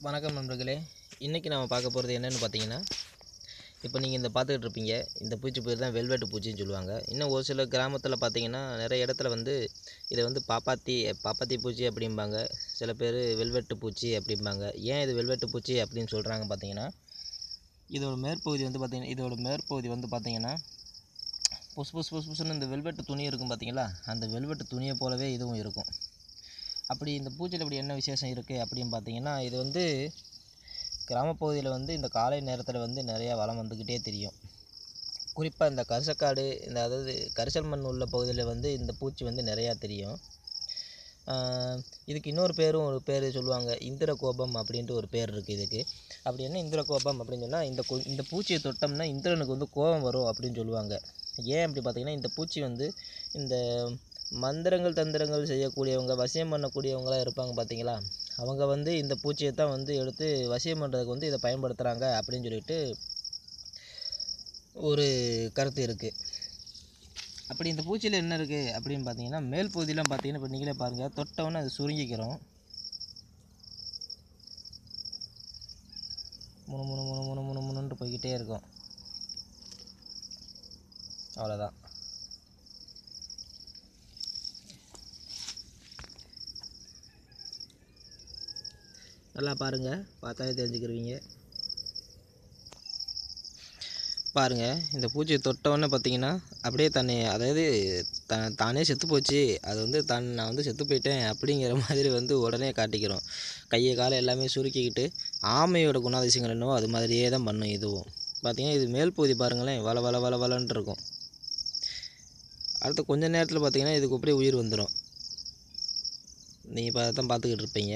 வணக்கம் நண்பர்களே இன்றைக்கி நம்ம பார்க்க போகிறது என்னென்னு பார்த்தீங்கன்னா இப்போ நீங்கள் இந்த பார்த்துக்கிட்டு இருப்பீங்க இந்த பூச்சி பேர் தான் வெல்வெட்டு பூச்சின்னு சொல்லுவாங்க இன்னும் ஒரு சில கிராமத்தில் பார்த்தீங்கன்னா நிறைய இடத்துல வந்து இதை வந்து பாப்பாத்தி பாப்பாத்தி பூச்சி அப்படிம்பாங்க சில பேர் வெல்வெட்டு பூச்சி அப்படிம்பாங்க ஏன் இது வெல்வெட்டு பூச்சி அப்படின்னு சொல்கிறாங்க பார்த்தீங்கன்னா இதோட மேற்பகுதி வந்து பார்த்தீங்கன்னா இதோட மேற்பகுதி வந்து பார்த்தீங்கன்னா புசு புசு புசு புசுன்னு இந்த வெல்வெட்டு துணி இருக்கும் பார்த்தீங்களா அந்த வெல்வெட்டு துணியை போலவே இதுவும் இருக்கும் அப்படி இந்த பூச்சியில் இப்படி என்ன விசேஷம் இருக்குது அப்படின்னு பார்த்தீங்கன்னா இது வந்து கிராமப்பகுதியில் வந்து இந்த காலை நேரத்தில் வந்து நிறையா வளம் வந்துக்கிட்டே தெரியும் குறிப்பாக இந்த கரிசக்காடு இந்த அதாவது கரிசல் மண் உள்ள பகுதியில் வந்து இந்த பூச்சி வந்து நிறையா தெரியும் ஆஹ் இதுக்கு இன்னொரு பேரும் ஒரு பேர் சொல்லுவாங்க இந்திர கோபம் அப்படின்ட்டு ஒரு பேர் இருக்குது இதுக்கு அப்படி என்ன இந்திர கோபம் அப்படின்னு சொன்னால் இந்த கொ- இந்த பூச்சியை தொட்டோம்னா இந்திரனுக்கு வந்து கோபம் வரும் அப்படின்னு சொல்லுவாங்க ஏன் அப்படி பார்த்தீங்கன்னா இந்த பூச்சி வந்து இந்த மந்திரங்கள் தந்திரங்கள் செய்யக்கூடியவங்க வசியம் பண்ணக்கூடியவங்களாம் இருப்பாங்க பார்த்தீங்களா அவங்க வந்து இந்த பூச்சியை தான் வந்து எடுத்து வசியம் பண்ணுறதுக்கு வந்து இதை பயன்படுத்துகிறாங்க அப்படின்னு சொல்லிட்டு ஒரு கருத்து இருக்குது அப்படி இந்த பூச்சியில் என்ன இருக்குது அப்படின்னு பார்த்தீங்கன்னா மேல் பகுதியெலாம் பார்த்தீங்கன்னா இப்போ நீங்களே பாருங்கள் தொட்டவுடனே அது சுருங்கிக்கிறோம் முணு முணு முணு முணு முணு முணுன்ட்டு போய்கிட்டே இருக்கும் அவ்வளோதான் நல்லா பாருங்கள் பார்த்தாவே தெரிஞ்சுக்கிருவீங்க பாருங்கள் இந்த பூச்சியை தொட்டவுடனே பார்த்தீங்கன்னா அப்படியே தன்னை அதாவது த தானே செத்து போச்சு அது வந்து தான் நான் வந்து செத்து போயிட்டேன் அப்படிங்கிற மாதிரி வந்து உடனே காட்டிக்கிறோம் கையை காலை எல்லாமே சுருக்கிக்கிட்டு ஆமையோட குணாதிசயங்கள் என்னவோ அது மாதிரியே தான் பண்ணும் இதுவும் பார்த்தீங்கன்னா இது மேல் பகுதி பாருங்களேன் வள வள வள வளன்ட்டு இருக்கும் அடுத்து கொஞ்ச நேரத்தில் பார்த்தீங்கன்னா இதுக்கு அப்படியே உயிர் வந்துடும் நீங்கள் இப்போ தான் பார்த்துக்கிட்டு இருப்பீங்க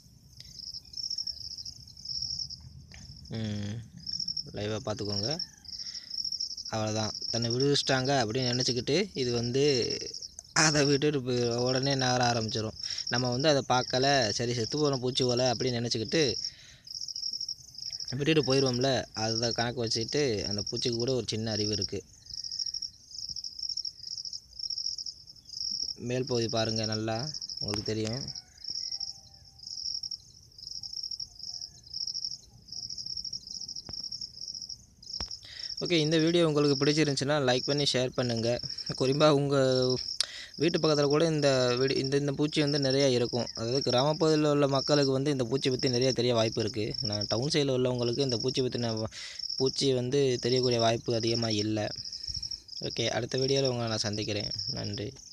லைவாக பார்த்துக்கோங்க அவ்வளோதான் தன்னை விடுவிச்சிட்டாங்க அப்படின்னு நினச்சிக்கிட்டு இது வந்து அதை விட்டுட்டு போய் உடனே நகர ஆரம்பிச்சிடும் நம்ம வந்து அதை பார்க்கல சரி செத்து போன பூச்சி போல அப்படின்னு நினச்சிக்கிட்டு விட்டுட்டு போயிடுவோம்ல அதை கணக்கு வச்சுக்கிட்டு அந்த பூச்சிக்கு கூட ஒரு சின்ன அறிவு இருக்குது மேல் பகுதி பாருங்கள் நல்லா உங்களுக்கு தெரியும் ஓகே இந்த வீடியோ உங்களுக்கு பிடிச்சிருந்துச்சுன்னா லைக் பண்ணி ஷேர் பண்ணுங்கள் குறிப்பாக உங்கள் வீட்டு பக்கத்தில் கூட இந்த வீடு இந்த இந்த பூச்சி வந்து நிறையா இருக்கும் அதாவது கிராமப்பகுதியில் உள்ள மக்களுக்கு வந்து இந்த பூச்சி பற்றி நிறைய தெரிய வாய்ப்பு இருக்குது நான் டவுன் சைடில் உள்ளவங்களுக்கு இந்த பூச்சி பற்றின பூச்சி வந்து தெரியக்கூடிய வாய்ப்பு அதிகமாக இல்லை ஓகே அடுத்த வீடியோவில் உங்களை நான் சந்திக்கிறேன் நன்றி